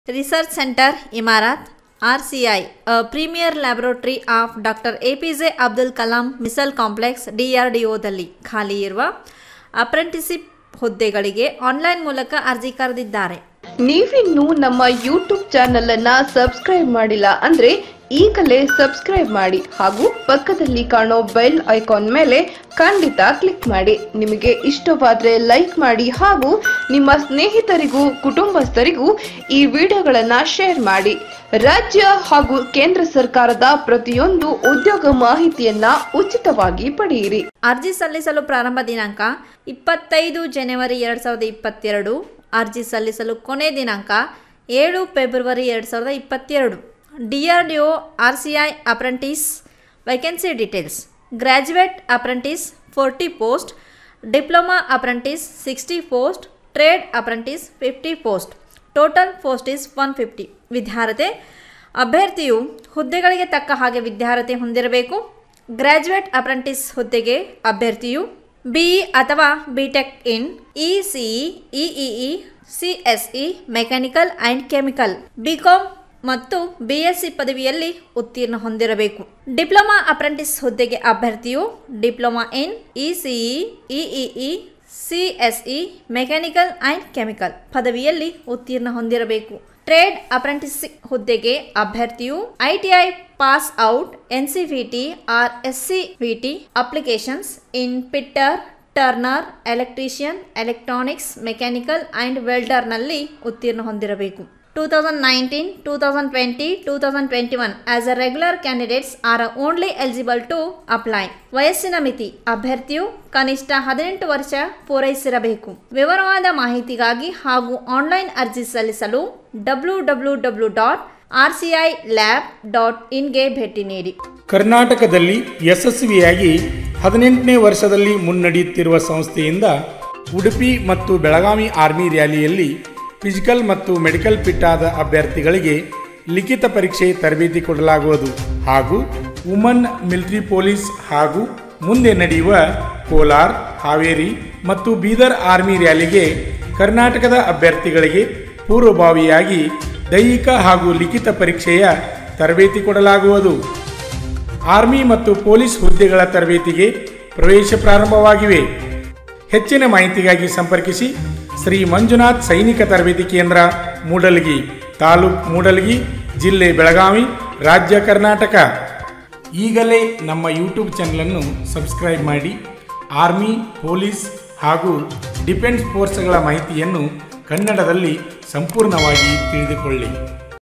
Research Center, Imarat, RCI, a premier laboratory of Dr. APJ Abdul Kalam missile complex ಡಿಆರ್ಡಿಒದಲ್ಲಿ ಖಾಲಿ ಇರುವ apprenticeship ಹುದ್ದೆಗಳಿಗೆ online ಮೂಲಕ ಅರ್ಜಿ ಕರೆದಿದ್ದಾರೆ ನೀವಿನ್ನೂ ನಮ್ಮ ಯೂಟ್ಯೂಬ್ ಚಾನಲ್ ಅನ್ನ ಸಬ್ಸ್ಕ್ರೈಬ್ ಮಾಡಿಲ್ಲ ಅಂದ್ರೆ ಈಗಲೇ ಸಬ್ಸ್ಕ್ರೈಬ್ ಮಾಡಿ ಹಾಗೂ ಪಕ್ಕದಲ್ಲಿ ಕಾಣೋ ಬೆಲ್ ಐಕಾನ್ ಮೇಲೆ ಖಂಡಿತ ಕ್ಲಿಕ್ ಮಾಡಿ ನಿಮಗೆ ಇಷ್ಟವಾದ್ರೆ ಲೈಕ್ ಮಾಡಿ ಹಾಗೂ ನಿಮ್ಮ ಸ್ನೇಹಿತರಿಗೂ ಕುಟುಂಬಸ್ಥರಿಗೂ ಈ ವಿಡಿಯೋಗಳನ್ನ ಶೇರ್ ಮಾಡಿ ರಾಜ್ಯ ಹಾಗೂ ಕೇಂದ್ರ ಸರ್ಕಾರದ ಪ್ರತಿಯೊಂದು ಉದ್ಯೋಗ ಮಾಹಿತಿಯನ್ನ ಉಚಿತವಾಗಿ ಪಡೆಯಿರಿ ಅರ್ಜಿ ಸಲ್ಲಿಸಲು ಪ್ರಾರಂಭ ದಿನಾಂಕ ಇಪ್ಪತ್ತೈದು ಜನವರಿ ಎರಡು ಸಾವಿರದ ಇಪ್ಪತ್ತೆರಡು ಅರ್ಜಿ ಸಲ್ಲಿಸಲು ಕೊನೆ ದಿನಾಂಕ ಏಳು ಫೆಬ್ರವರಿ ಎರಡು ಸಾವಿರದ ಇಪ್ಪತ್ತೆರಡು D R D O R C I apprentice vacancy details graduate apprentice forty post diploma apprentice sixty post trade apprentice fifty post total post is one fifty ವಿದ್ಯಾರ್ಹತೆ ಅಭ್ಯರ್ಥಿಯು ಹುದ್ದೆಗಳಿಗೆ ತಕ್ಕ ಹಾಗೆ ವಿದ್ಯಾರ್ಹತೆ ಹೊಂದಿರಬೇಕು ಗ್ರ್ಯಾಜುಯೇಟ್ ಅಪ್ರೆಂಟಿಸ್ ಹುದ್ದೆಗೆ ಅಭ್ಯರ್ಥಿಯು ಬಿಇ ಅಥವಾ BTech in E CE EEE C S E mechanical and chemical BCom ಮತ್ತು ಬಿ ಎಸ್ ಸಿ ಪದವಿಯಲ್ಲಿ ಉತ್ತೀರ್ಣ ಹೊಂದಿರಬೇಕು ಡಿಪ್ಲೊಮಾ ಅಪ್ರೆಂಟಿಸ್ ಹುದ್ದೆಗೆ ಅಭ್ಯರ್ಥಿಯು diploma in E CE EEE C S E mechanical and chemical ಪದವಿಯಲ್ಲಿ ಉತ್ತೀರ್ಣ ಹೊಂದಿರಬೇಕು ಟ್ರೇಡ್ ಅಪ್ರೆಂಟಿಸ್ ಹುದ್ದೆಗೆ ಅಭ್ಯರ್ಥಿಯು ITI pass out N C V T R S C V T applications in fitter turner electrician electronics mechanical and ವೆಲ್ಡರ್ನಲ್ಲಿ ಉತ್ತೀರ್ಣ ಹೊಂದಿರಬೇಕು two thousand nineteen two thousand twenty two thousand twenty one as a regular candidates are only eligible to apply ವಯಸ್ಸಿನ ಮಿತಿ ಅಭ್ಯರ್ಥಿಯು ಕನಿಷ್ಠ ಹದಿನೆಂಟು ವರ್ಷ ಪೂರೈಸಿರಬೇಕು ವಿವರವಾದ ಮಾಹಿತಿಗಾಗಿ ಹಾಗೂ ಆನ್ಲೈನ್ ಅರ್ಜಿ ಸಲ್ಲಿಸಲು W W W dot R C I lab dot ಇನ್ಗೆ ಭೇಟಿ ನೀಡಿ ಕರ್ನಾಟಕದಲ್ಲಿ ಯಶಸ್ವಿಯಾಗಿ ಹದಿನೆಂಟನೇ ವರ್ಷದಲ್ಲಿ ಮುನ್ನಡೆಯುತ್ತಿರುವ ಸಂಸ್ಥೆಯಿಂದ ಉಡುಪಿ ಮತ್ತು ಬೆಳಗಾವಿ ಆರ್ಮಿ ರ್ಯಾಲಿಯಲ್ಲಿ ಫಿಸಿಕಲ್ ಮತ್ತು ಮೆಡಿಕಲ್ ಫಿಟ್ ಆದ ಅಭ್ಯರ್ಥಿಗಳಿಗೆ ಲಿಖಿತ ಪರೀಕ್ಷೆ ತರಬೇತಿ ಕೊಡಲಾಗುವುದು ಹಾಗೂ ವುಮನ್ ಮಿಲಿಟರಿ ಪೊಲೀಸ್ ಹಾಗೂ ಮುಂದೆ ನಡೆಯುವ ಕೋಲಾರ್ ಹಾವೇರಿ ಮತ್ತು ಬೀದರ್ ಆರ್ಮಿ ರ್ಯಾಲಿಗೆ ಕರ್ನಾಟಕದ ಅಭ್ಯರ್ಥಿಗಳಿಗೆ ಪೂರ್ವಭಾವಿಯಾಗಿ ದೈಹಿಕ ಹಾಗೂ ಲಿಖಿತ ಪರೀಕ್ಷೆಯ ತರಬೇತಿ ಕೊಡಲಾಗುವುದು ಆರ್ಮಿ ಮತ್ತು ಪೊಲೀಸ್ ಹುದ್ದೆಗಳ ತರಬೇತಿಗೆ ಪ್ರವೇಶ ಪ್ರಾರಂಭವಾಗಿವೆ ಹೆಚ್ಚಿನ ಮಾಹಿತಿಗಾಗಿ ಸಂಪರ್ಕಿಸಿ ಶ್ರೀ ಮಂಜುನಾಥ್ ಸೈನಿಕ ತರಬೇತಿ ಕೇಂದ್ರ ಮೂಡಲಗಿ ತಾಲೂಕ್ ಮೂಡಲಗಿ ಜಿಲ್ಲೆ ಬೆಳಗಾವಿ ರಾಜ್ಯ ಕರ್ನಾಟಕ ಈಗಲೇ ನಮ್ಮ ಯೂಟ್ಯೂಬ್ ಚಾನಲನ್ನು ಸಬ್ಸ್ಕ್ರೈಬ್ ಮಾಡಿ ಆರ್ಮಿ ಪೊಲೀಸ್ ಹಾಗೂ ಡಿಫೆನ್ಸ್ ಫೋರ್ಸ್ಗಳ ಮಾಹಿತಿಯನ್ನು ಕನ್ನಡದಲ್ಲಿ ಸಂಪೂರ್ಣವಾಗಿ ತಿಳಿದುಕೊಳ್ಳಿ